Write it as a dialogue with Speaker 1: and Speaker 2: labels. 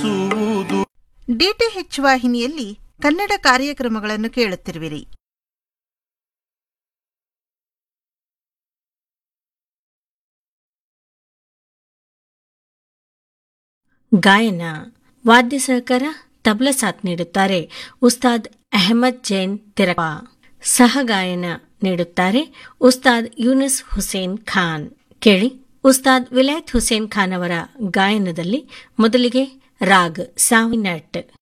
Speaker 1: ಗಳಿಸುವುದು
Speaker 2: ಡಿಟಿಎಚ್ ವಾಹಿನಿಯಲ್ಲಿ ಕನ್ನಡ ಕಾರ್ಯಕ್ರಮಗಳನ್ನು ಕೇಳುತ್ತಿರುವಿರಿ
Speaker 3: ಗಾಯನ ವಾದ್ಯ ಸಹಕಾರ ತಬಲಾ ಸಾಥ್ ನೀಡುತ್ತಾರೆ ಉಸ್ತಾದ್ ಅಹಮದ್ ಜೈನ್ ತಿರಪ ಸಹಗಾಯನ ನೀಡುತ್ತಾರೆ ಉಸ್ತಾದ್ ಯೂನಿಸ್ ಹುಸೇನ್ ಖಾನ್ ಕೇಳಿ ಉಸ್ತಾದ್ ವಿಲಾಯತ್ ಹುಸೇನ್ ಖಾನ್ ಅವರ ಗಾಯನದಲ್ಲಿ ಮೊದಲಿಗೆ ರಾಗ್ ಸಾವಿನಟ್